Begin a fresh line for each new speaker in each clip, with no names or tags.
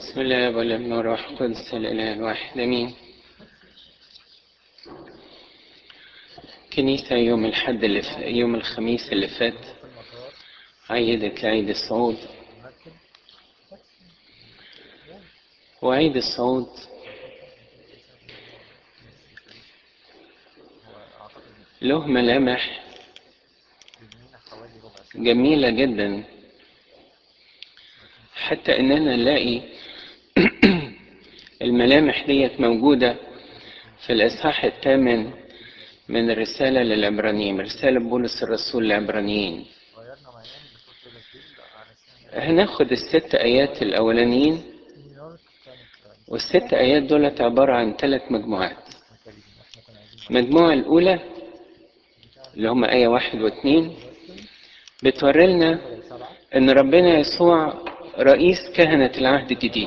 بسم الله والابن والروح القدس الإله الواحد أمين كنيسة يوم الحد اللي ف... يوم الخميس اللي فات عيدت عيد الصعود وعيد الصعود له ملامح جميلة جدا حتى اننا نلاقي الملامح ديت موجودة في الإصحاح الثامن من الرسالة للعبرانيين رسالة بولس الرسول للعبرانيين هناخد الست آيات الأولانيين والست آيات دولت عبارة عن ثلاث مجموعات المجموعة الأولى اللي هم آية واحد واثنين بتوري لنا إن ربنا يسوع رئيس كهنة العهد الجديد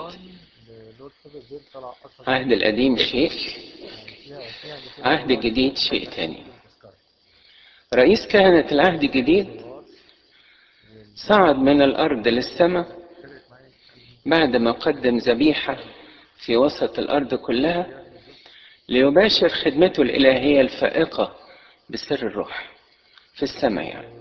عهد القديم شيء عهد الجديد شيء تاني رئيس كهنة العهد الجديد صعد من الأرض للسماء بعد ما قدم ذبيحة في وسط الأرض كلها ليباشر خدمته الإلهية الفائقة بسر الروح في السماء يعني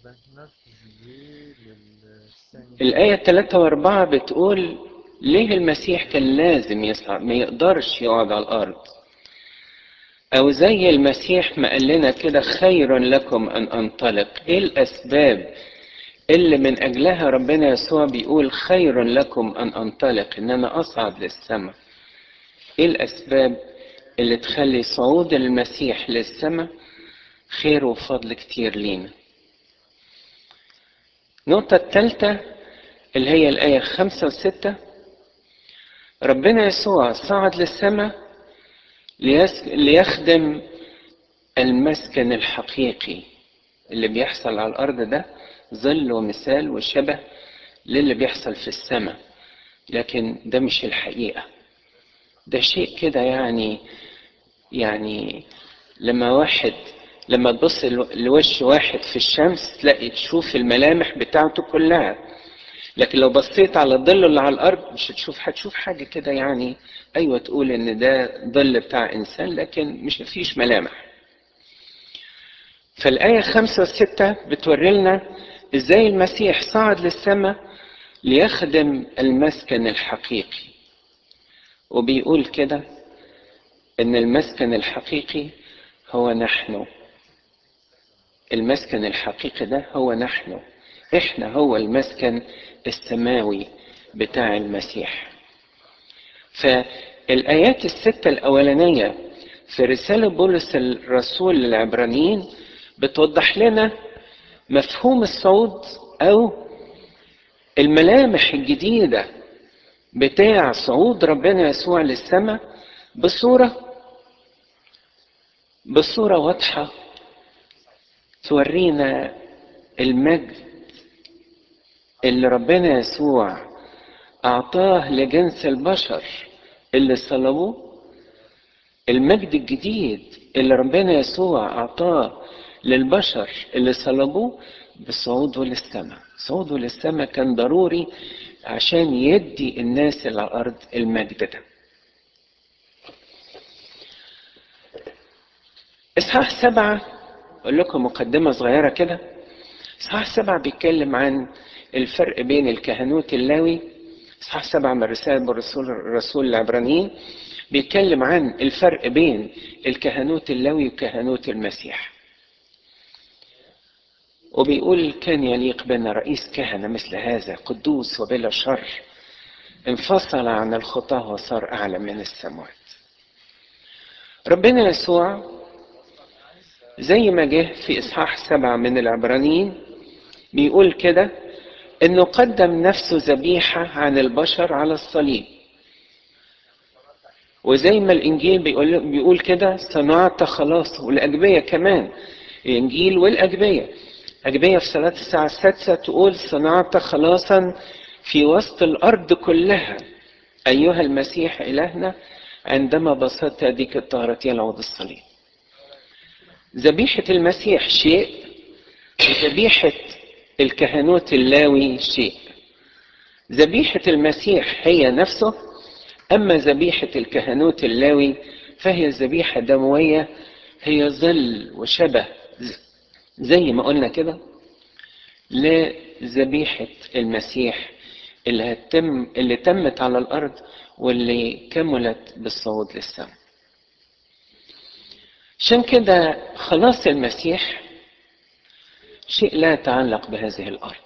الآية 3 و4 بتقول ليه المسيح كان لازم يصعد ما يقدرش يقعد على الأرض أو زي المسيح ما قال لنا كده خير لكم أن أنطلق إيه الأسباب اللي من أجلها ربنا يسوع بيقول خير لكم أن أنطلق إن أنا أصعد للسماء إيه الأسباب اللي تخلي صعود المسيح للسماء خير وفضل كتير لينا النقطة الثالثة اللي هي الآية خمسة وستة ربنا يسوع صعد للسماء ليخدم المسكن الحقيقي اللي بيحصل على الأرض ده ظل ومثال وشبه للي بيحصل في السماء لكن ده مش الحقيقة ده شيء كده يعني يعني لما واحد لما تبص لوش واحد في الشمس تلاقي تشوف الملامح بتاعته كلها لكن لو بصيت على الظل اللي على الارض مش هتشوف هتشوف حاجه كده يعني ايوه تقول ان ده ظل بتاع انسان لكن مش فيش ملامح فالآية خمسة وستة بتوري لنا ازاي المسيح صعد للسماء ليخدم المسكن الحقيقي وبيقول كده ان المسكن الحقيقي هو نحن المسكن الحقيقي ده هو نحن احنا هو المسكن السماوي بتاع المسيح فالآيات الستة الأولانية في رسالة بولس الرسول للعبرانيين بتوضح لنا مفهوم الصعود أو الملامح الجديدة بتاع صعود ربنا يسوع للسماء بصورة بصورة واضحة تورينا المجد اللي ربنا يسوع أعطاه لجنس البشر اللي صلبوه المجد الجديد اللي ربنا يسوع أعطاه للبشر اللي صلبوه بصعوده للسماء صعوده للسماء كان ضروري عشان يدي الناس اللي على الأرض المجد ده إصحاح سبعة أقول لكم مقدمة صغيرة كده إصحاح سبعة بيتكلم عن الفرق بين الكهنوت اللاوي إصحاح سبعة من رسالة الرسول الرسول العبرانيين بيتكلم عن الفرق بين الكهنوت اللاوي وكهنوت المسيح وبيقول كان يليق بنا رئيس كهنة مثل هذا قدوس وبلا شر انفصل عن الخطاة وصار أعلى من السماوات ربنا يسوع زي ما جه في إصحاح سبعة من العبرانيين بيقول كده إنه قدم نفسه ذبيحة عن البشر على الصليب وزي ما الإنجيل بيقول, بيقول كده صنعت خلاص والأجبية كمان الإنجيل والأجبية أجبية في صلاة الساعة السادسة تقول صنعت خلاصا في وسط الأرض كلها أيها المسيح إلهنا عندما بسطت يديك الطهرتين عود الصليب ذبيحة المسيح شيء وذبيحة الكهنوت اللاوي شيء ذبيحة المسيح هي نفسه أما ذبيحة الكهنوت اللاوي فهي ذبيحة دموية هي ظل وشبه زي ما قلنا كده لذبيحة المسيح اللي هتم اللي تمت على الأرض واللي كملت بالصعود للسماء عشان كده خلاص المسيح شيء لا يتعلق بهذه الأرض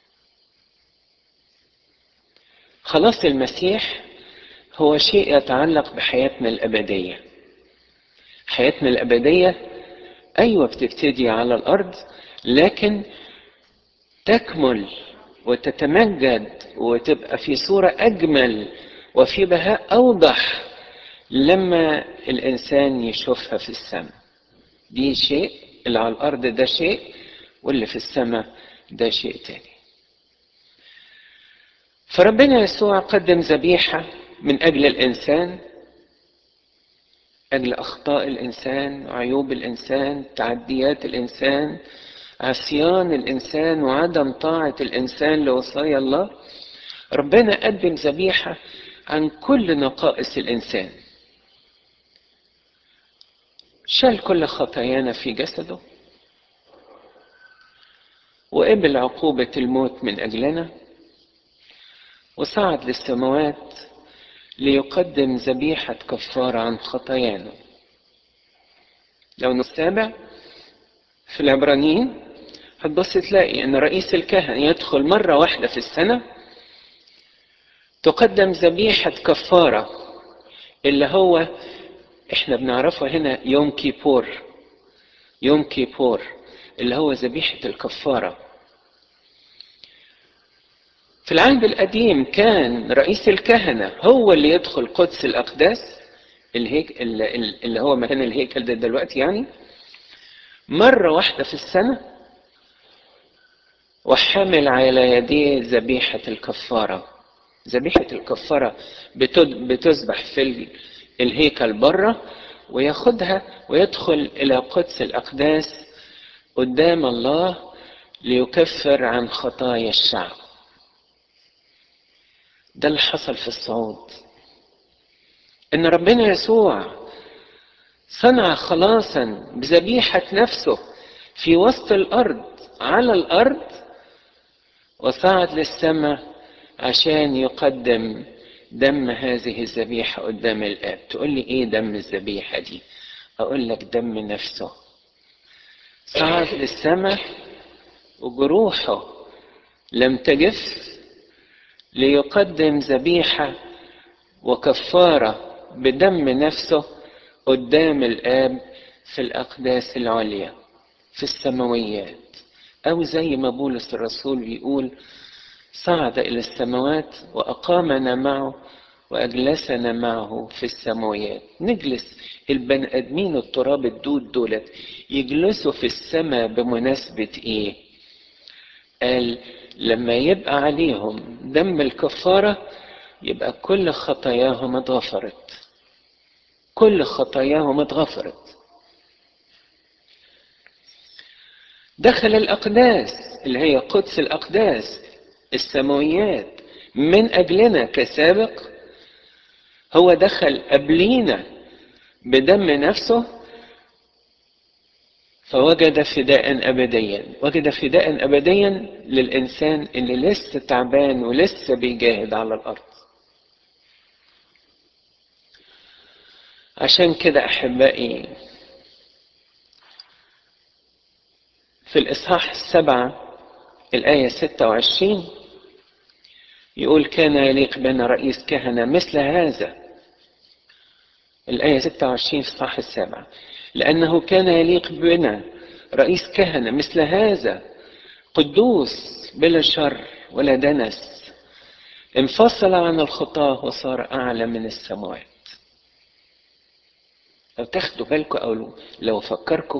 خلاص المسيح هو شيء يتعلق بحياتنا الأبدية حياتنا الأبدية أيوة بتبتدي على الأرض لكن تكمل وتتمجد وتبقى في صورة أجمل وفي بهاء أوضح لما الإنسان يشوفها في السماء دي شيء اللي على الأرض ده شيء واللي في السماء ده شيء تاني فربنا يسوع قدم ذبيحة من أجل الإنسان أجل أخطاء الإنسان وعيوب الإنسان تعديات الإنسان عصيان الإنسان وعدم طاعة الإنسان لوصايا الله ربنا قدم ذبيحة عن كل نقائص الإنسان شال كل خطايانا في جسده وقبل عقوبة الموت من أجلنا وصعد للسماوات ليقدم ذبيحة كفارة عن خطايانا لو نتابع في العبرانيين هتبص تلاقي ان رئيس الكهنة يدخل مرة واحدة في السنة تقدم ذبيحة كفارة اللي هو احنا بنعرفه هنا يوم كيبور يوم كيبور اللي هو ذبيحة الكفارة في العهد القديم كان رئيس الكهنة هو اللي يدخل قدس الأقداس الهيك اللي هو مكان الهيكل ده دلوقتي يعني مرة واحدة في السنة وحمل على يديه ذبيحة الكفارة ذبيحة الكفارة بتذبح في الهيكل بره وياخدها ويدخل إلى قدس الأقداس قدام الله ليكفر عن خطايا الشعب ده اللي حصل في الصعود ان ربنا يسوع صنع خلاصا بذبيحة نفسه في وسط الأرض على الأرض وصعد للسماء عشان يقدم دم هذه الذبيحة قدام الآب تقول لي إيه دم الذبيحة دي أقول لك دم نفسه صعد للسماء وجروحه لم تجف ليقدم ذبيحة وكفارة بدم نفسه قدام الآب في الأقداس العليا في السماويات أو زي ما بولس الرسول بيقول صعد إلى السماوات وأقامنا معه وأجلسنا معه في السماويات نجلس البني آدمين التراب الدود دولت يجلسوا في السماء بمناسبة إيه؟ قال لما يبقى عليهم دم الكفارة يبقى كل خطاياهم اتغفرت كل خطاياهم اتغفرت دخل الأقداس اللي هي قدس الأقداس السماويات من أجلنا كسابق هو دخل قبلينا بدم نفسه فوجد فداء أبديا وجد فداء أبديا للإنسان اللي لسه تعبان ولسه بيجاهد على الأرض عشان كده أحبائي في الإصحاح السبعة الآية 26 يقول كان يليق بنا رئيس كهنة مثل هذا الآية 26 في الإصحاح السابع لأنه كان يليق بنا رئيس كهنة مثل هذا قدوس بلا شر ولا دنس انفصل عن الخطاة وصار أعلى من السماوات لو تاخدوا بالكم أو لو فكركم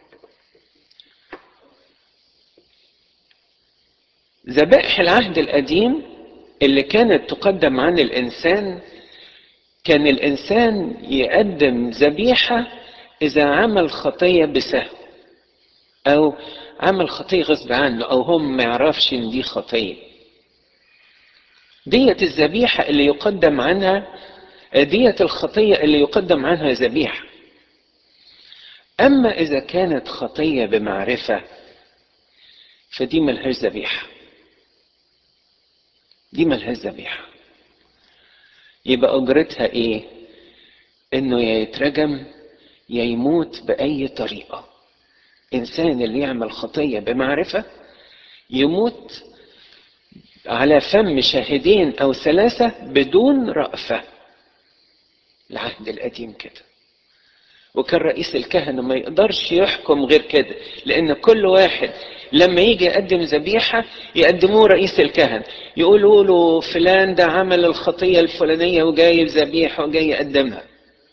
ذبائح العهد القديم اللي كانت تقدم عن الإنسان كان الإنسان يقدم ذبيحة إذا عمل خطية بسهو أو عمل خطية غصب عنه أو هم ما يعرفش إن دي خطية دية الذبيحة اللي يقدم عنها دية الخطية اللي يقدم عنها ذبيحة أما إذا كانت خطية بمعرفة فدي ملهاش ذبيحة دي ملهاش ذبيحة يبقى أجرتها إيه؟ إنه يا يترجم يا يموت بأي طريقة إنسان اللي يعمل خطية بمعرفة يموت على فم شاهدين أو ثلاثة بدون رأفة العهد القديم كده وكان رئيس الكهنة ما يقدرش يحكم غير كده لأن كل واحد لما يجي يقدم ذبيحة يقدموه رئيس الكهنة يقولوا له فلان ده عمل الخطية الفلانية وجايب ذبيحة وجاي يقدمها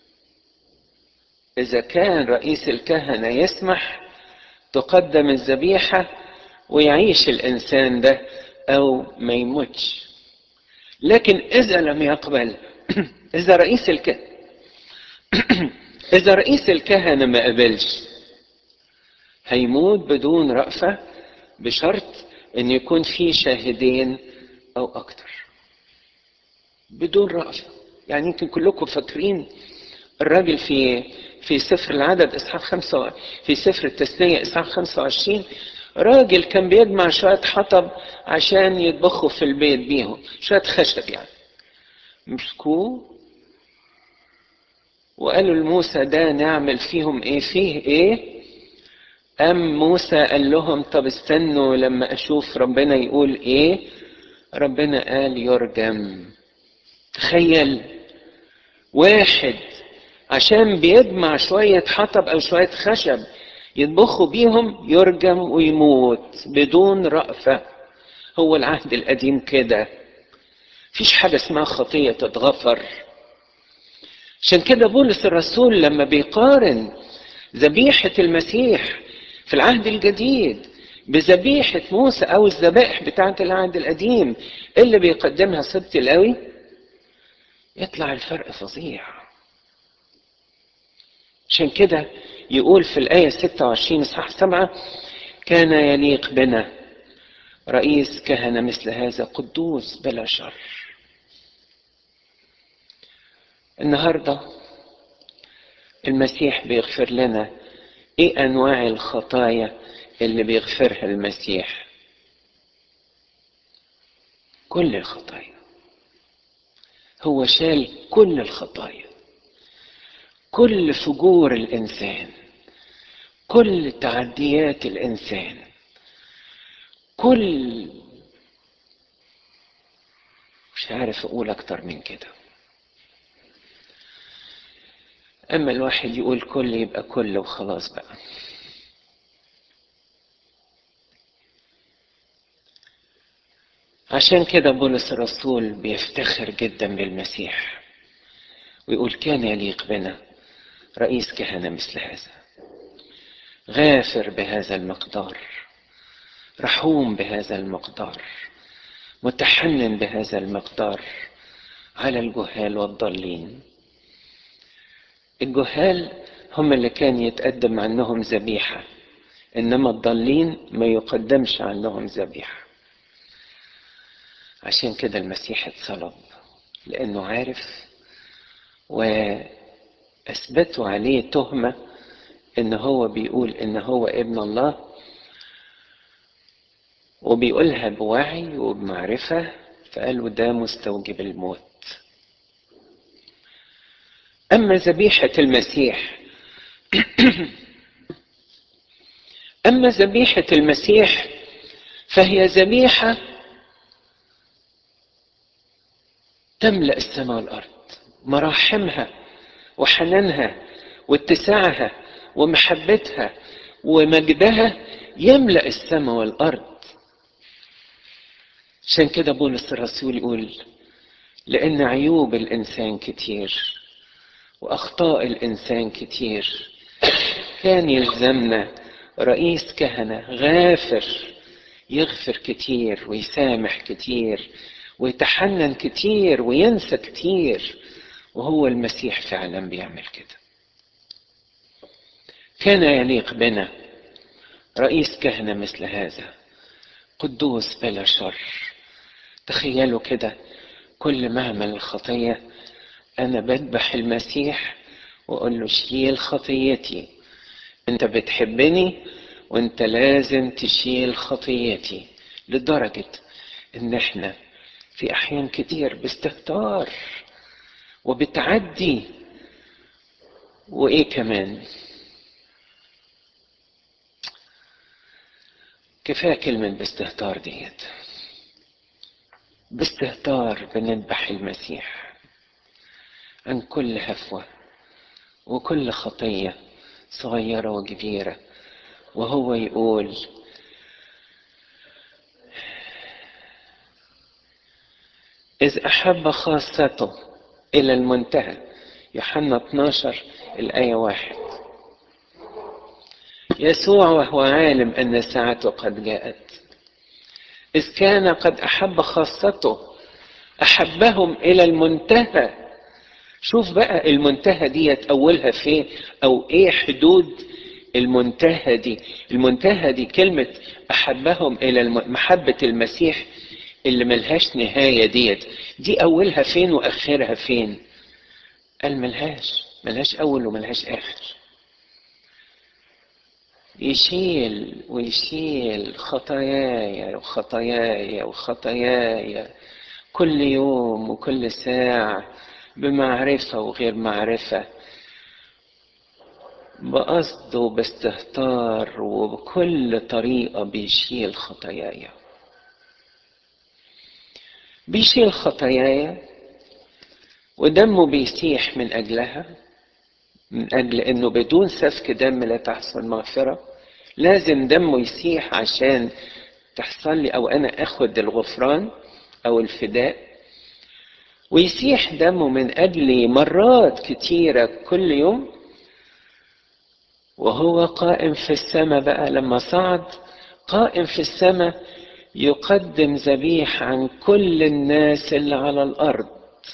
إذا كان رئيس الكهنة يسمح تقدم الذبيحة ويعيش الإنسان ده أو ما يموتش لكن إذا لم يقبل إذا رئيس الكهنة إذا رئيس الكهنة ما قبلش هيموت بدون رأفة بشرط إن يكون في شاهدين أو أكتر بدون رأفة يعني يمكن كلكم فاكرين الراجل في في سفر العدد إصحاح خمسة في سفر التثنية إصحاح 25 راجل كان بيجمع شوية حطب عشان يطبخوا في البيت بيهم شوية خشب يعني مسكوه وقالوا لموسى ده نعمل فيهم ايه فيه ايه ام موسى قال لهم طب استنوا لما اشوف ربنا يقول ايه ربنا قال يرجم تخيل واحد عشان بيجمع شوية حطب او شوية خشب يطبخوا بيهم يرجم ويموت بدون رأفة هو العهد القديم كده فيش حاجة اسمها خطية تتغفر عشان كده بولس الرسول لما بيقارن ذبيحة المسيح في العهد الجديد بذبيحة موسى أو الذبائح بتاعة العهد القديم اللي بيقدمها سبت القوي يطلع الفرق فظيع عشان كده يقول في الآية 26 إصحاح 7 كان يليق بنا رئيس كهنة مثل هذا قدوس بلا شر النهارده المسيح بيغفر لنا ايه انواع الخطايا اللي بيغفرها المسيح كل الخطايا هو شال كل الخطايا كل فجور الانسان كل تعديات الانسان كل مش عارف اقول اكتر من كده اما الواحد يقول كل يبقى كل وخلاص بقى عشان كده بولس الرسول بيفتخر جدا بالمسيح ويقول كان يليق بنا رئيس كهنة مثل هذا غافر بهذا المقدار رحوم بهذا المقدار متحنن بهذا المقدار على الجهال والضالين الجهال هم اللي كان يتقدم عنهم ذبيحة إنما الضالين ما يقدمش عنهم ذبيحة عشان كده المسيح اتصلب لأنه عارف وأثبتوا عليه تهمة إن هو بيقول إن هو ابن الله وبيقولها بوعي وبمعرفة فقالوا ده مستوجب الموت أما ذبيحة المسيح أما ذبيحة المسيح فهي ذبيحة تملأ السماء والأرض مراحمها وحنانها واتساعها ومحبتها ومجدها يملأ السماء والأرض عشان كده بولس الرسول يقول لأن عيوب الإنسان كتير وأخطاء الإنسان كتير كان يلزمنا رئيس كهنة غافر يغفر كتير ويسامح كتير ويتحنن كتير وينسى كتير وهو المسيح فعلا بيعمل كده كان يليق بنا رئيس كهنة مثل هذا قدوس بلا شر تخيلوا كده كل ما اعمل الخطية انا بذبح المسيح واقول له شيل خطيتي انت بتحبني وانت لازم تشيل خطيتي لدرجة ان احنا في احيان كتير باستهتار وبتعدي وايه كمان كفايه كلمه باستهتار ديت باستهتار بنذبح المسيح عن كل هفوه وكل خطيه صغيره وكبيره وهو يقول إذ أحب خاصته إلى المنتهى يوحنا 12 الآية واحد يسوع وهو عالم أن ساعته قد جاءت إذ كان قد أحب خاصته أحبهم إلى المنتهى شوف بقى المنتهى ديت أولها فين أو إيه حدود المنتهى دي المنتهى دي كلمة أحبهم إلى الم... محبة المسيح اللي ملهاش نهاية ديت دي أولها فين وآخرها فين قال ملهاش ملهاش أول وملهاش آخر يشيل ويشيل خطاياي وخطاياي وخطاياي كل يوم وكل ساعة بمعرفة وغير معرفة بقصد وباستهتار وبكل طريقة بيشيل خطاياي بيشيل خطاياي ودمه بيسيح من أجلها من أجل أنه بدون سفك دم لا تحصل مغفرة لازم دمه يسيح عشان تحصل لي أو أنا أخد الغفران أو الفداء ويسيح دمه من أجلي مرات كتيرة كل يوم وهو قائم في السماء بقى لما صعد قائم في السماء يقدم ذبيح عن كل الناس اللي على الأرض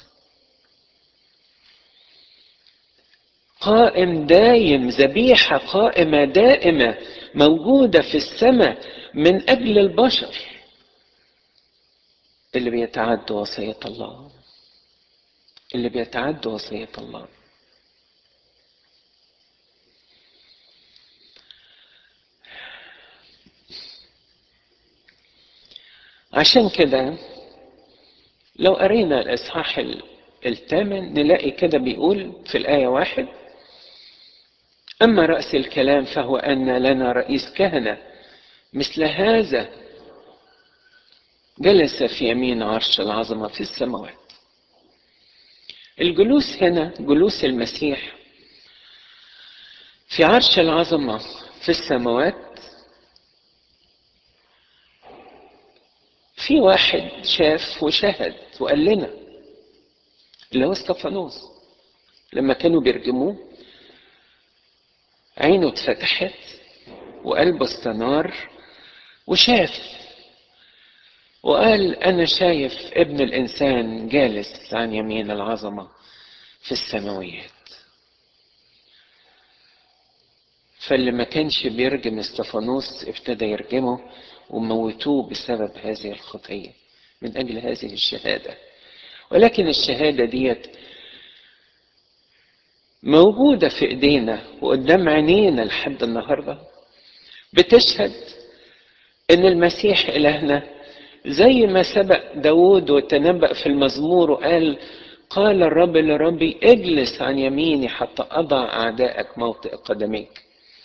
قائم دايم ذبيحة قائمة دائمة موجودة في السماء من أجل البشر اللي بيتعدوا وصية الله اللي بيتعدوا وصية الله عشان كده لو قرينا الإصحاح الثامن نلاقي كده بيقول في الآية واحد أما رأس الكلام فهو أن لنا رئيس كهنة مثل هذا جلس في يمين عرش العظمة في السماوات الجلوس هنا جلوس المسيح في عرش العظمة في السماوات في واحد شاف وشهد وقال لنا اللي هو استفانوس لما كانوا بيرجموه عينه اتفتحت وقلبه استنار وشاف وقال انا شايف ابن الانسان جالس عن يمين العظمه في السماويات فاللي ما كانش بيرجم استفانوس ابتدى يرجمه وموتوه بسبب هذه الخطيه من اجل هذه الشهاده ولكن الشهاده ديت موجوده في ايدينا وقدام عينينا لحد النهارده بتشهد ان المسيح الهنا زي ما سبق داود وتنبأ في المزمور وقال قال الرب لربي اجلس عن يميني حتى أضع أعدائك موطئ قدميك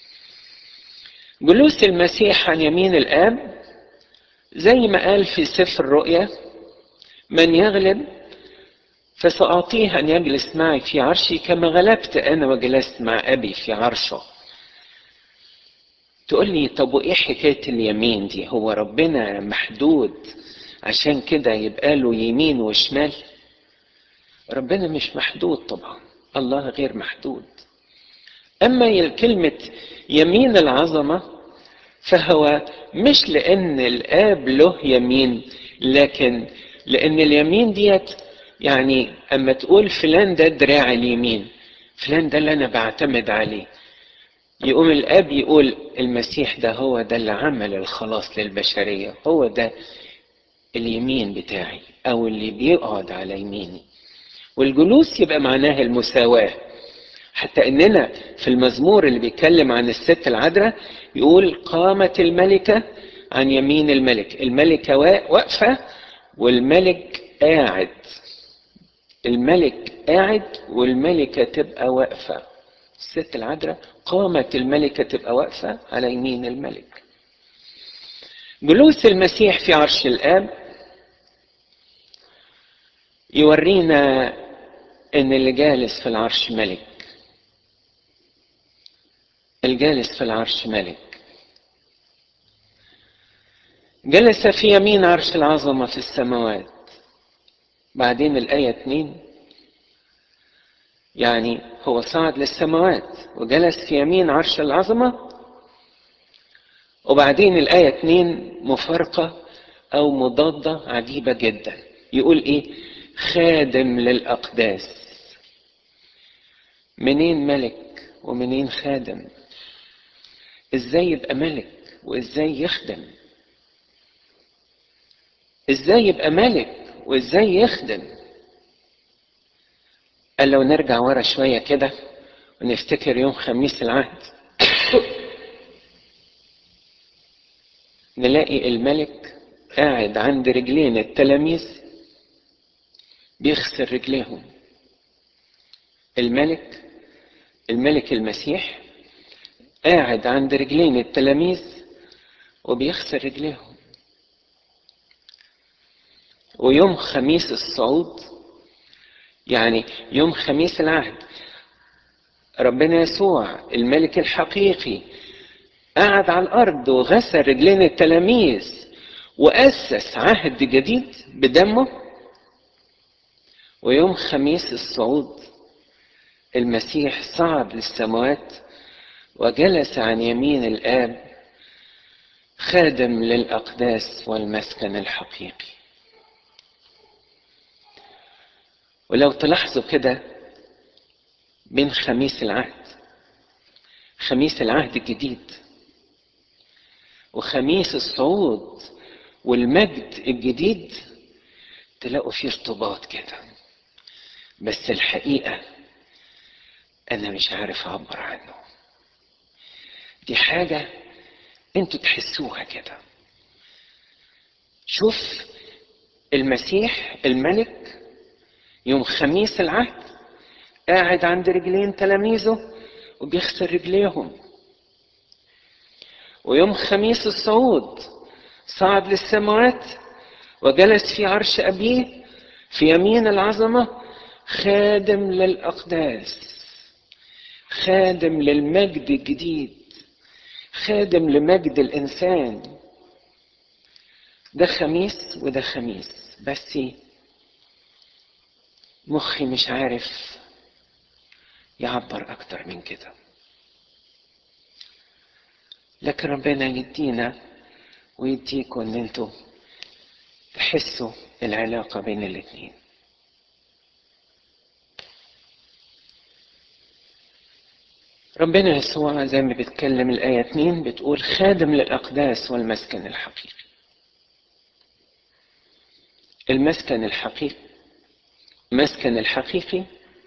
جلوس المسيح عن يمين الآب زي ما قال في سفر الرؤيا من يغلب فسأعطيه أن يجلس معي في عرشي كما غلبت أنا وجلست مع أبي في عرشه تقول لي طب وايه حكايه اليمين دي هو ربنا محدود عشان كده يبقى له يمين وشمال ربنا مش محدود طبعا الله غير محدود اما كلمه يمين العظمه فهو مش لان الاب له يمين لكن لان اليمين ديت يعني اما تقول فلان ده دراع اليمين فلان ده اللي انا بعتمد عليه يقوم الاب يقول المسيح ده هو ده اللي عمل الخلاص للبشريه هو ده اليمين بتاعي او اللي بيقعد على يميني والجلوس يبقى معناه المساواة حتى اننا في المزمور اللي بيتكلم عن الست العذراء يقول قامت الملكة عن يمين الملك الملكة واقفة والملك قاعد الملك قاعد والملكة تبقى واقفة الست العذراء قامت الملكة تبقى واقفة على يمين الملك جلوس المسيح في عرش الآب يورينا ان اللي جالس في العرش ملك الجالس في العرش ملك جلس في يمين عرش العظمة في السماوات بعدين الآية اتنين يعني هو صعد للسماوات وجلس في يمين عرش العظمة وبعدين الآية اتنين مفارقة أو مضادة عجيبة جدا يقول إيه خادم للأقداس منين ملك ومنين خادم ازاي يبقى ملك وازاي يخدم ازاي يبقى ملك وازاي يخدم قال لو نرجع ورا شوية كده ونفتكر يوم خميس العهد نلاقي الملك قاعد عند رجلين التلاميذ بيغسل رجليهم الملك الملك المسيح قاعد عند رجلين التلاميذ وبيغسل رجليهم ويوم خميس الصعود يعني يوم خميس العهد ربنا يسوع الملك الحقيقي قعد على الارض وغسل رجلين التلاميذ واسس عهد جديد بدمه ويوم خميس الصعود المسيح صعد للسماوات وجلس عن يمين الاب خادم للاقداس والمسكن الحقيقي ولو تلاحظوا كده بين خميس العهد خميس العهد الجديد وخميس الصعود والمجد الجديد تلاقوا فيه ارتباط كده بس الحقيقة أنا مش عارف أعبر عنه دي حاجة انتوا تحسوها كده شوف المسيح الملك يوم خميس العهد قاعد عند رجلين تلاميذه وبيغسل رجليهم ويوم خميس الصعود صعد للسماوات وجلس في عرش أبيه في يمين العظمة خادم للأقداس خادم للمجد الجديد خادم لمجد الإنسان ده خميس وده خميس بس مخي مش عارف يعبر أكتر من كده لكن ربنا يدينا ويديكم ان انتوا تحسوا العلاقة بين الاتنين ربنا يسوع زي ما بيتكلم الآية 2 بتقول خادم للأقداس والمسكن الحقيقي المسكن الحقيقي مسكن الحقيقي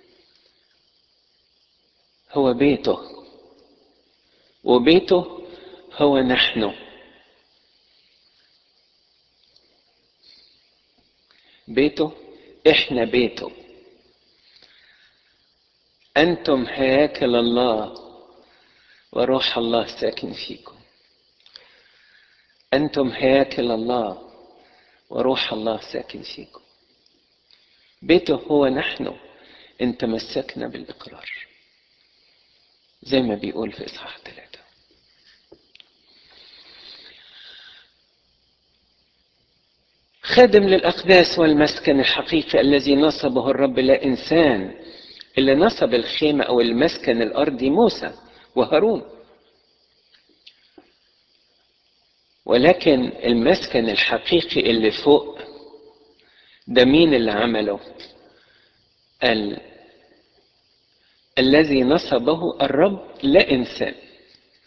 هو بيته وبيته هو نحن بيته احنا بيته انتم هياكل الله وروح الله ساكن فيكم انتم هياكل الله وروح الله ساكن فيكم بيته هو نحن ان تمسكنا بالاقرار زي ما بيقول في اصحاح ثلاثه خادم للأقداس والمسكن الحقيقي الذي نصبه الرب لا إنسان اللي نصب الخيمة أو المسكن الأرضي موسى وهارون ولكن المسكن الحقيقي اللي فوق ده مين اللي عمله ال... الذي نصبه الرب لا إنسان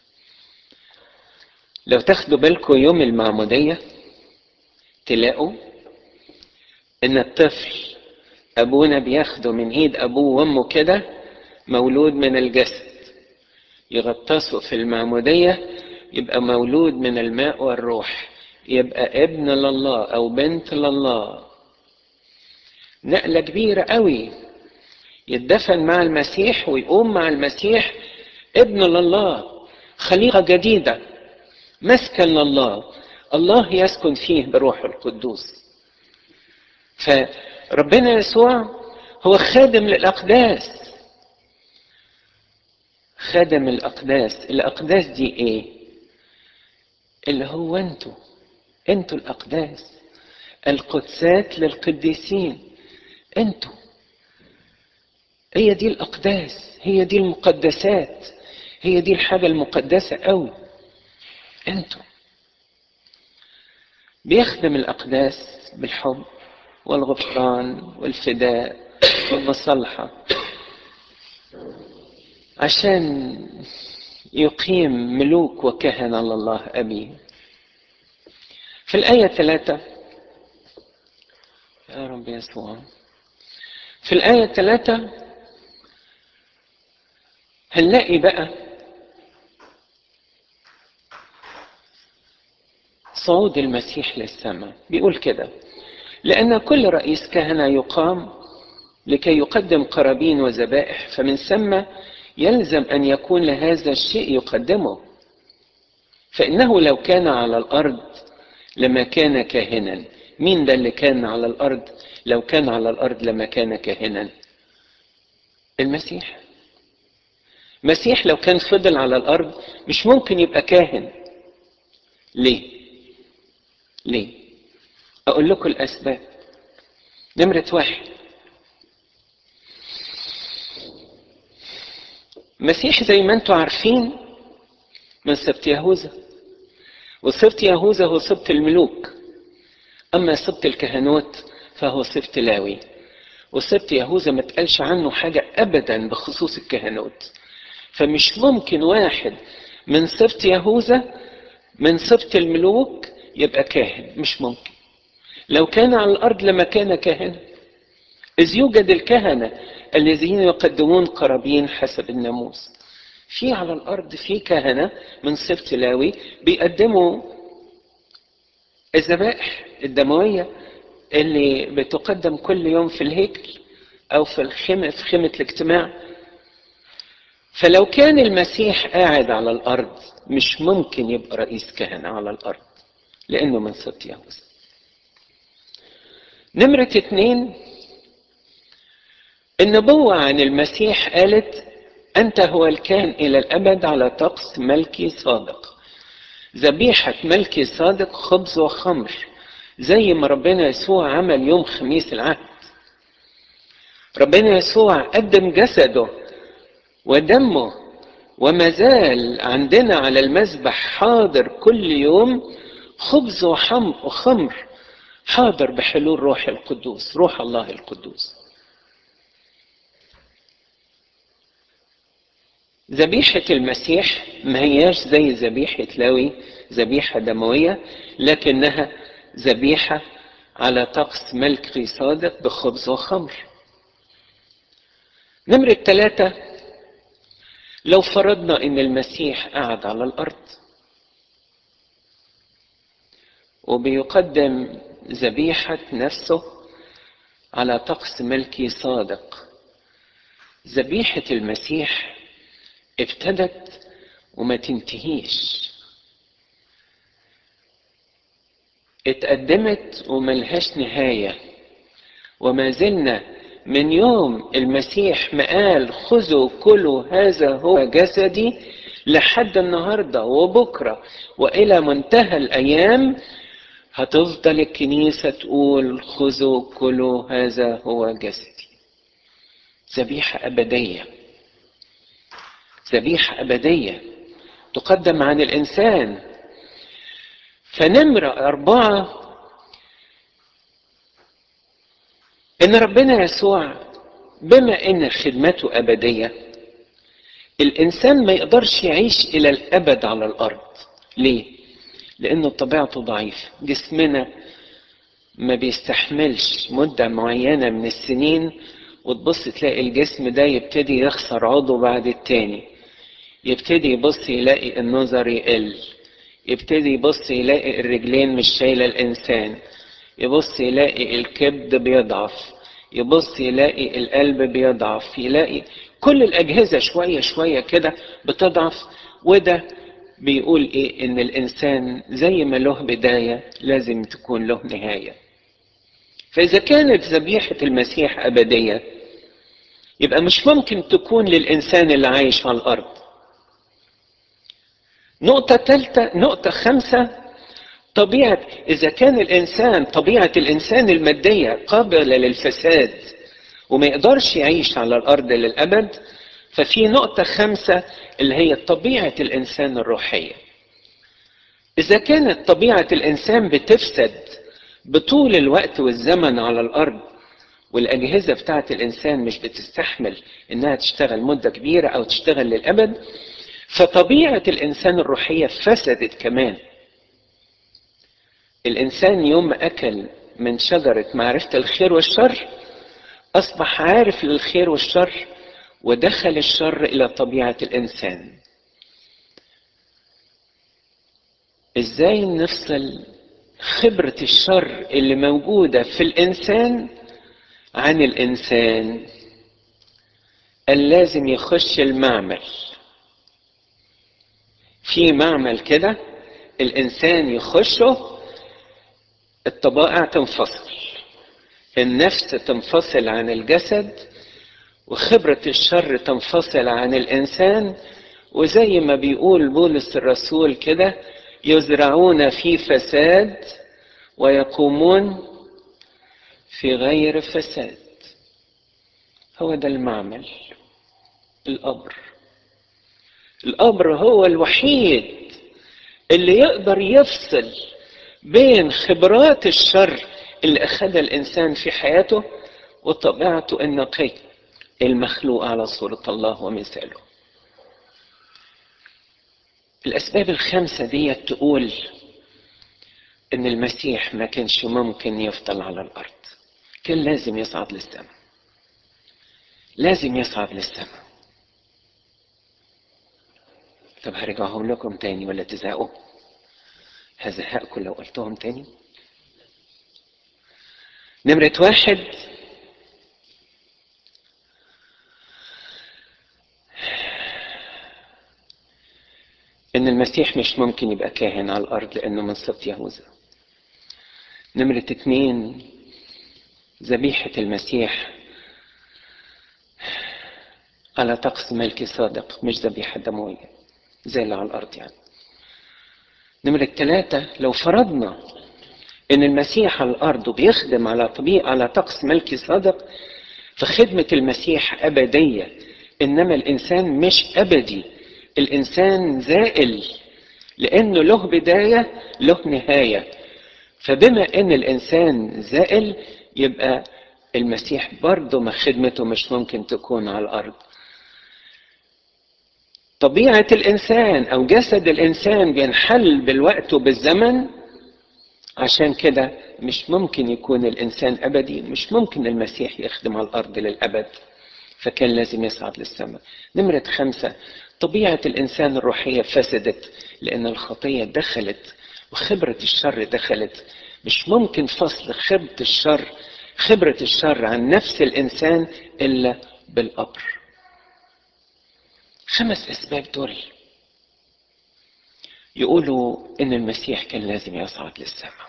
لو تاخدوا بالكم يوم المعمودية تلاقوا ان الطفل ابونا بياخده من ايد ابوه وامه كده مولود من الجسد يغطسه في المعمودية يبقى مولود من الماء والروح يبقى ابن لله او بنت لله نقلة كبيرة قوي يتدفن مع المسيح ويقوم مع المسيح ابن لله خليقة جديدة مسكن لله الله يسكن فيه بروح القدوس فربنا يسوع هو خادم للأقداس خادم الأقداس الأقداس دي إيه اللي هو أنتوا أنتوا الأقداس القدسات للقديسين أنتوا هي دي الأقداس هي دي المقدسات هي دي الحاجة المقدسة أوي أنتوا بيخدم الأقداس بالحب والغفران والفداء والمصالحة عشان يقيم ملوك وكهنة لله أبيه في الآية ثلاثة يا رب يسوع في الآية ثلاثة هنلاقي بقى صعود المسيح للسماء بيقول كده لأن كل رئيس كهنة يقام لكي يقدم قرابين وذبائح فمن ثم يلزم أن يكون لهذا الشيء يقدمه فإنه لو كان على الأرض لما كان كاهنا مين ده اللي كان على الأرض لو كان على الأرض لما كان كاهنا المسيح المسيح لو كان فضل على الأرض مش ممكن يبقى كاهن ليه ليه أقول لكم الأسباب نمرة واحد مسيح زي ما انتم عارفين من سبط يهوذا وسبط يهوذا هو سبط الملوك أما سبط الكهنوت فهو سبط لاوي وسبط يهوذا ما تقالش عنه حاجة أبدا بخصوص الكهنوت فمش ممكن واحد من سبط يهوذا من سبط الملوك يبقى كاهن مش ممكن لو كان على الأرض لما كان كاهنا إذ يوجد الكهنة الذين يقدمون قرابين حسب الناموس في على الأرض في كهنة من سبط لاوي بيقدموا الذبائح الدموية اللي بتقدم كل يوم في الهيكل أو في الخيمة في خيمة الاجتماع فلو كان المسيح قاعد على الأرض مش ممكن يبقى رئيس كهنة على الأرض لأنه من سبط يهوذا نمرة اتنين النبوة عن المسيح قالت أنت هو الكاهن إلى الأبد على طقس ملكي صادق ذبيحة ملكي صادق خبز وخمر زي ما ربنا يسوع عمل يوم خميس العهد ربنا يسوع قدم جسده ودمه وما زال عندنا على المذبح حاضر كل يوم خبز وحم وخمر حاضر بحلول روح القدوس روح الله القدوس ذبيحة المسيح ما هياش زي ذبيحة لاوي ذبيحة دموية لكنها ذبيحة على طقس ملكي صادق بخبز وخمر نمرة ثلاثة لو فرضنا ان المسيح قعد على الارض وبيقدم ذبيحة نفسه على طقس ملكي صادق ذبيحة المسيح ابتدت وما تنتهيش اتقدمت وملهاش نهاية وما زلنا من يوم المسيح ما قال خذوا كلوا هذا هو جسدي لحد النهارده وبكره والى منتهى الايام هتفضل الكنيسه تقول خذوا كلوا هذا هو جسدي ذبيحه ابديه ذبيحه ابديه تقدم عن الانسان فنمره اربعه ان ربنا يسوع بما ان خدمته ابديه الانسان ما يقدرش يعيش الى الابد على الارض ليه لانه طبيعته ضعيفه جسمنا ما بيستحملش مدة معينة من السنين وتبص تلاقي الجسم ده يبتدي يخسر عضو بعد التاني يبتدي يبص يلاقي النظر يقل يبتدي يبص يلاقي الرجلين مش شايلة الإنسان يبص يلاقي الكبد بيضعف يبص يلاقي القلب بيضعف يلاقي كل الأجهزة شوية شوية كده بتضعف وده بيقول إيه إن الإنسان زي ما له بداية لازم تكون له نهاية فإذا كانت ذبيحة المسيح أبدية يبقى مش ممكن تكون للإنسان اللي عايش على الأرض نقطة ثالثة نقطة خمسة طبيعة إذا كان الإنسان طبيعة الإنسان المادية قابلة للفساد وما يقدرش يعيش على الأرض للأبد ففي نقطة خمسة اللي هي طبيعة الإنسان الروحية إذا كانت طبيعة الإنسان بتفسد بطول الوقت والزمن على الأرض والأجهزة بتاعة الإنسان مش بتستحمل إنها تشتغل مدة كبيرة أو تشتغل للأبد فطبيعة الإنسان الروحية فسدت كمان الإنسان يوم ما أكل من شجرة معرفة الخير والشر أصبح عارف للخير والشر ودخل الشر إلى طبيعة الإنسان إزاي نفصل خبرة الشر اللي موجودة في الإنسان عن الإنسان اللازم يخش المعمل في معمل كده الإنسان يخشه الطبائع تنفصل النفس تنفصل عن الجسد وخبرة الشر تنفصل عن الإنسان وزي ما بيقول بولس الرسول كده يزرعون في فساد ويقومون في غير فساد هو ده المعمل القبر القبر هو الوحيد اللي يقدر يفصل بين خبرات الشر اللي أخذها الإنسان في حياته وطبيعته النقية المخلوق على صورة الله ومثاله الأسباب الخمسة دي تقول إن المسيح ما كانش ممكن يفضل على الأرض كان لازم يصعد للسماء لازم يصعد للسماء طب هرجعهم لكم تاني ولا تزهقوا هزهقكم لو قلتهم تاني نمرة واحد إن المسيح مش ممكن يبقى كاهن على الأرض لأنه من سبط يهوذا. نمرة اتنين ذبيحة المسيح على طقس ملكي صادق مش ذبيحة دموية زي اللي على الأرض يعني. نمرة ثلاثة لو فرضنا إن المسيح على الأرض وبيخدم على طبيعة على طقس ملكي صادق فخدمة المسيح أبدية إنما الإنسان مش أبدي الإنسان زائل لأنه له بداية له نهاية فبما أن الإنسان زائل يبقى المسيح برضه ما خدمته مش ممكن تكون على الأرض طبيعة الإنسان أو جسد الإنسان بينحل بالوقت وبالزمن عشان كده مش ممكن يكون الإنسان أبدي مش ممكن المسيح يخدم على الأرض للأبد فكان لازم يصعد للسماء نمرة خمسة طبيعة الإنسان الروحية فسدت لأن الخطية دخلت وخبرة الشر دخلت مش ممكن فصل خبرة الشر خبرة الشر عن نفس الإنسان إلا بالقبر خمس أسباب دول يقولوا إن المسيح كان لازم يصعد للسماء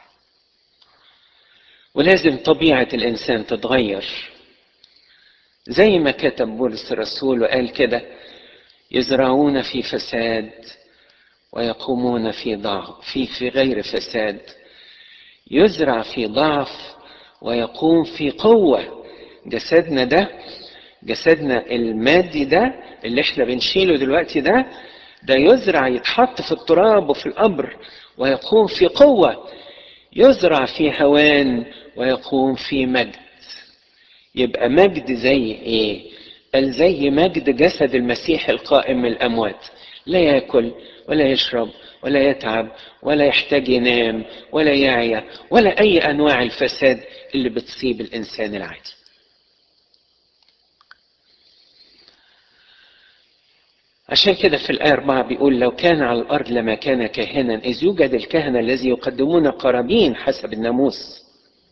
ولازم طبيعة الإنسان تتغير زي ما كتب بولس الرسول وقال كده يزرعون في فساد ويقومون في ضعف في في غير فساد يزرع في ضعف ويقوم في قوة جسدنا ده جسدنا المادي ده اللي احنا بنشيله دلوقتي ده ده يزرع يتحط في التراب وفي القبر ويقوم في قوة يزرع في هوان ويقوم في مجد يبقى مجد زي ايه قال زي مجد جسد المسيح القائم من الاموات لا ياكل ولا يشرب ولا يتعب ولا يحتاج ينام ولا يعيا ولا أي أنواع الفساد اللي بتصيب الإنسان العادي عشان كده في الآية 4 بيقول لو كان على الأرض لما كان كاهنا إذ يوجد الكهنة الذي يقدمون قرابين حسب الناموس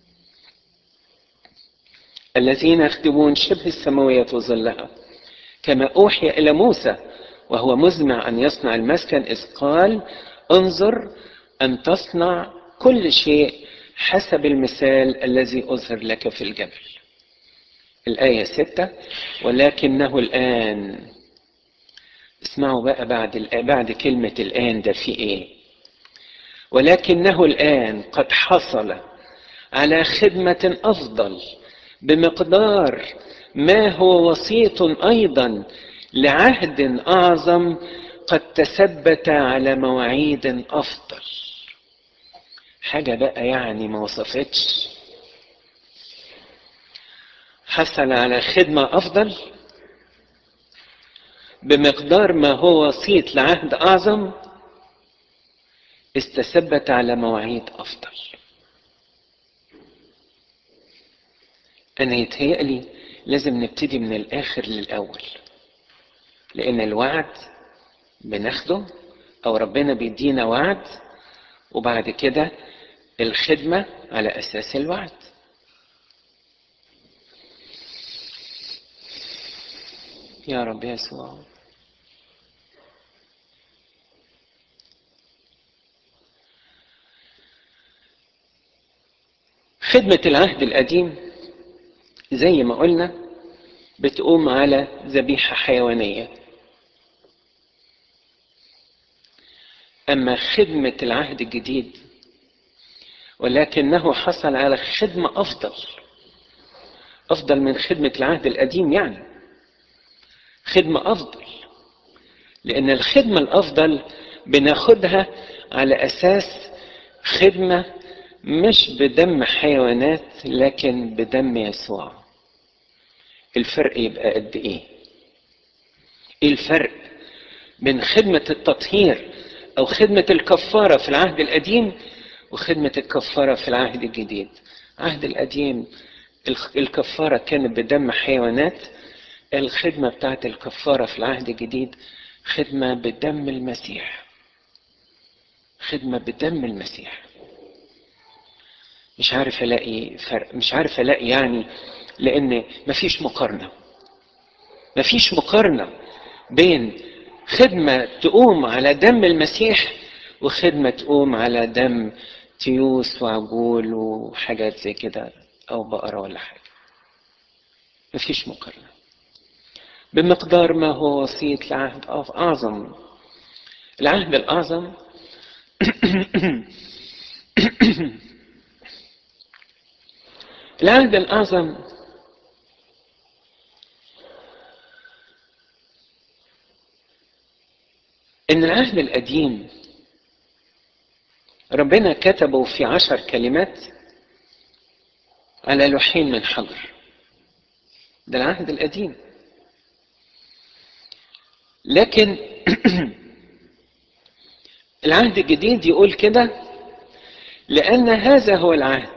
الذين يخدمون شبه السماوية وظلها كما أوحي إلى موسى وهو مزمع أن يصنع المسكن إذ قال انظر أن تصنع كل شيء حسب المثال الذي أظهر لك في الجبل الآية ستة ولكنه الآن اسمعوا بقى بعد بعد كلمة الآن ده في إيه ولكنه الآن قد حصل على خدمة أفضل بمقدار ما هو وسيط أيضا لعهد أعظم قد تثبت على مواعيد أفضل حاجة بقى يعني ما وصفتش حصل على خدمة أفضل بمقدار ما هو وسيط لعهد أعظم استثبت على مواعيد أفضل أنا يتهيألي لازم نبتدي من الآخر للأول لأن الوعد بناخده أو ربنا بيدينا وعد وبعد كده الخدمة على أساس الوعد يا رب يسوع خدمة العهد القديم زي ما قلنا بتقوم على ذبيحة حيوانية أما خدمة العهد الجديد ولكنه حصل على خدمة أفضل أفضل من خدمة العهد القديم يعني خدمة أفضل لأن الخدمة الأفضل بناخدها على أساس خدمة مش بدم حيوانات لكن بدم يسوع الفرق يبقى قد ايه ايه الفرق بين خدمة التطهير او خدمة الكفارة في العهد القديم وخدمة الكفارة في العهد الجديد العهد القديم الكفارة كانت بدم حيوانات الخدمة بتاعت الكفارة في العهد الجديد خدمة بدم المسيح خدمة بدم المسيح مش عارف الاقي فرق مش عارف الاقي يعني لان مفيش مقارنه مفيش مقارنه بين خدمه تقوم على دم المسيح وخدمه تقوم على دم تيوس وعجول وحاجات زي كده او بقره ولا حاجه مفيش مقارنه بمقدار ما هو وسيط لعهد اعظم العهد الاعظم العهد الأعظم إن العهد القديم ربنا كتبه في عشر كلمات على لوحين من حجر ده العهد القديم لكن العهد الجديد يقول كده لأن هذا هو العهد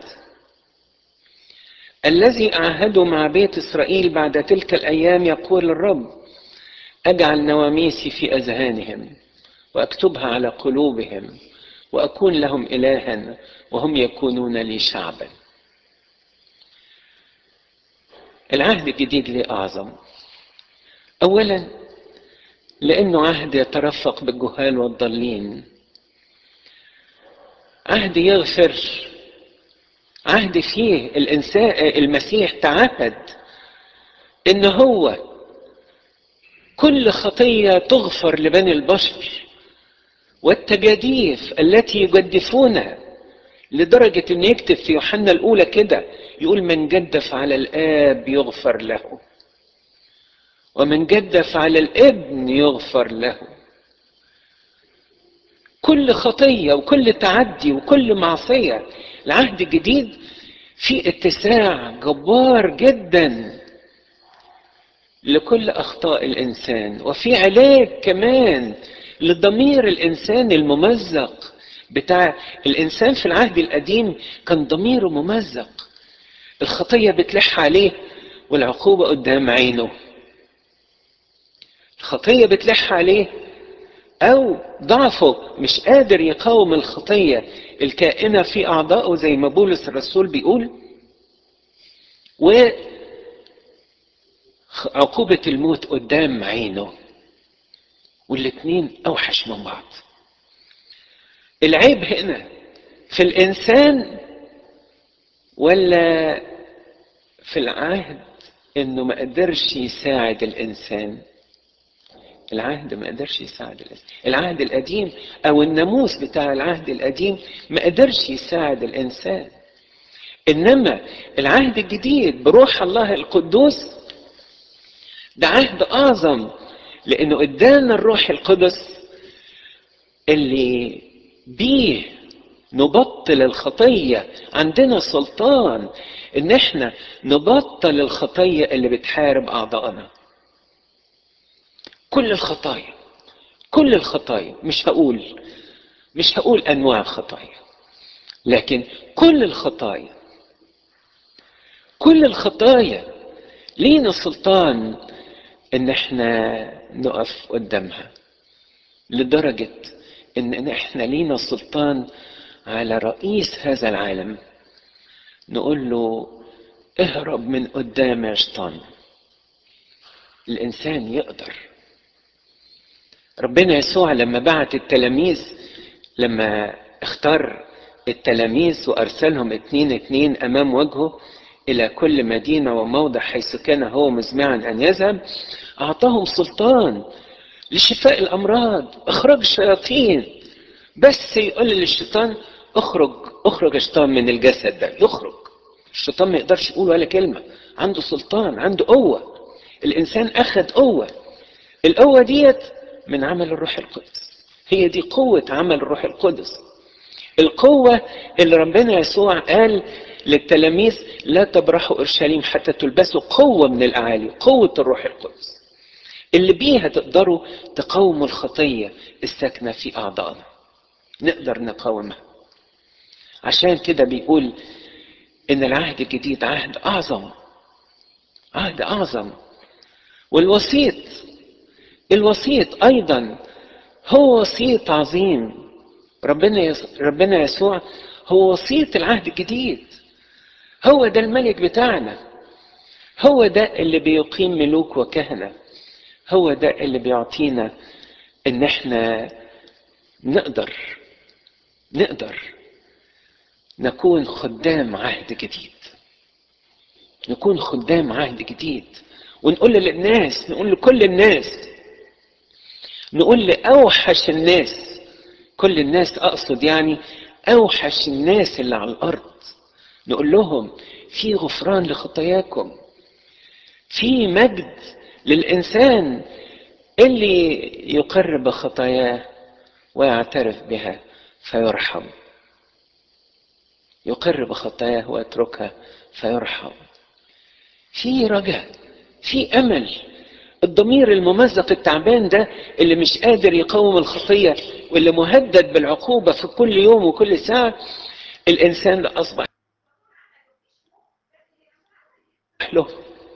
الذي أعهده مع بيت إسرائيل بعد تلك الأيام يقول الرب أجعل نواميسي في أذهانهم وأكتبها على قلوبهم وأكون لهم إلها وهم يكونون لي شعبا العهد الجديد ليه أعظم أولا لأنه عهد يترفق بالجهال والضالين عهد يغفر عهد فيه الإنسان المسيح تعهد إن هو كل خطية تغفر لبني البشر والتجاديف التي يجدفونها لدرجة إن يكتب في يوحنا الأولى كده يقول من جدف على الآب يغفر له ومن جدف على الابن يغفر له كل خطية وكل تعدي وكل معصية العهد الجديد في اتساع جبار جدا لكل أخطاء الإنسان وفي علاج كمان لضمير الانسان الممزق بتاع الانسان في العهد القديم كان ضميره ممزق الخطيه بتلح عليه والعقوبه قدام عينه الخطيه بتلح عليه او ضعفه مش قادر يقاوم الخطيه الكائنه في اعضائه زي ما بولس الرسول بيقول وعقوبه الموت قدام عينه والاتنين اوحش من بعض العيب هنا في الانسان ولا في العهد انه ما قدرش يساعد الانسان العهد ما قدرش يساعد الانسان العهد القديم او الناموس بتاع العهد القديم ما قدرش يساعد الانسان انما العهد الجديد بروح الله القدوس ده عهد اعظم لانه ادانا الروح القدس اللي بيه نبطل الخطية عندنا سلطان ان احنا نبطل الخطية اللي بتحارب اعضائنا كل الخطايا كل الخطايا مش هقول مش هقول انواع خطايا لكن كل الخطايا كل الخطايا لينا سلطان ان احنا نقف قدامها لدرجة ان احنا لينا سلطان على رئيس هذا العالم نقول له اهرب من قدام يا شيطان الانسان يقدر ربنا يسوع لما بعت التلاميذ لما اختار التلاميذ وارسلهم اتنين اتنين امام وجهه الى كل مدينه وموضع حيث كان هو مزمعا ان يذهب اعطاهم سلطان لشفاء الامراض اخراج الشياطين بس يقول للشيطان اخرج اخرج يا شيطان من الجسد ده يخرج الشيطان ما يقدرش يقول ولا كلمه عنده سلطان عنده قوه الانسان اخذ قوه القوه ديت من عمل الروح القدس هي دي قوه عمل الروح القدس القوه اللي ربنا يسوع قال للتلاميذ لا تبرحوا اورشليم حتى تلبسوا قوه من الاعالي قوه الروح القدس اللي بيها تقدروا تقاوموا الخطيه الساكنه في اعضائنا نقدر نقاومها عشان كده بيقول ان العهد الجديد عهد اعظم عهد اعظم والوسيط الوسيط ايضا هو وسيط عظيم ربنا يس... ربنا يسوع هو وسيط العهد الجديد هو ده الملك بتاعنا هو ده اللي بيقيم ملوك وكهنة هو ده اللي بيعطينا ان احنا نقدر نقدر نكون خدام عهد جديد نكون خدام عهد جديد ونقول للناس نقول لكل الناس نقول لأوحش الناس كل الناس أقصد يعني أوحش الناس اللي على الأرض نقول لهم في غفران لخطاياكم في مجد للإنسان اللي يقر بخطاياه ويعترف بها فيرحم يقر بخطاياه ويتركها فيرحم في رجاء في امل الضمير الممزق التعبان ده اللي مش قادر يقاوم الخطيه واللي مهدد بالعقوبه في كل يوم وكل ساعه الانسان ده اصبح له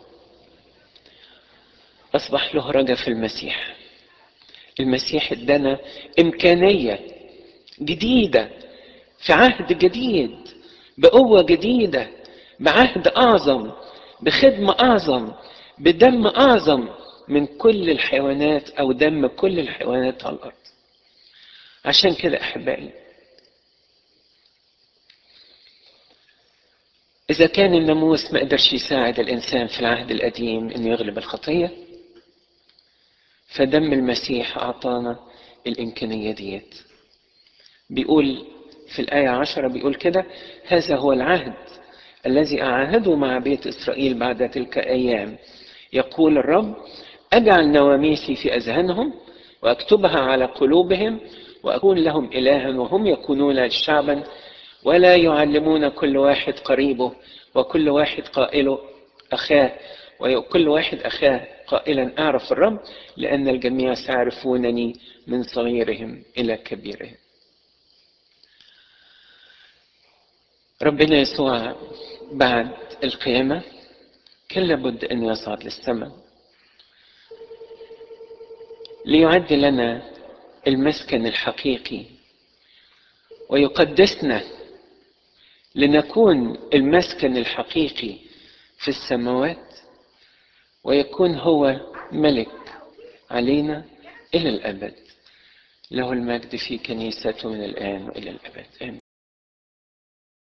اصبح له رجاء في المسيح المسيح ادانا امكانيه جديده في عهد جديد بقوه جديده بعهد اعظم بخدمه اعظم بدم اعظم من كل الحيوانات او دم كل الحيوانات على الارض عشان كده احبائي اذا كان الناموس ما قدرش يساعد الانسان في العهد القديم انه يغلب الخطيه فدم المسيح اعطانا الامكانيه ديت بيقول في الآية عشرة بيقول كده هذا هو العهد الذي أعاهده مع بيت إسرائيل بعد تلك أيام يقول الرب أجعل نواميسي في أذهانهم وأكتبها على قلوبهم وأكون لهم إلها وهم يكونون شعبا ولا يعلمون كل واحد قريبه وكل واحد قائله أخاه وكل واحد أخاه قائلا اعرف الرب لان الجميع سيعرفونني من صغيرهم الى كبيرهم ربنا يسوع بعد القيامه كان لابد ان يصعد للسماء ليعد لنا المسكن الحقيقي ويقدسنا لنكون المسكن الحقيقي في السماوات ويكون هو ملك علينا الى الابد له المجد في كنيسته من الان والى الابد امين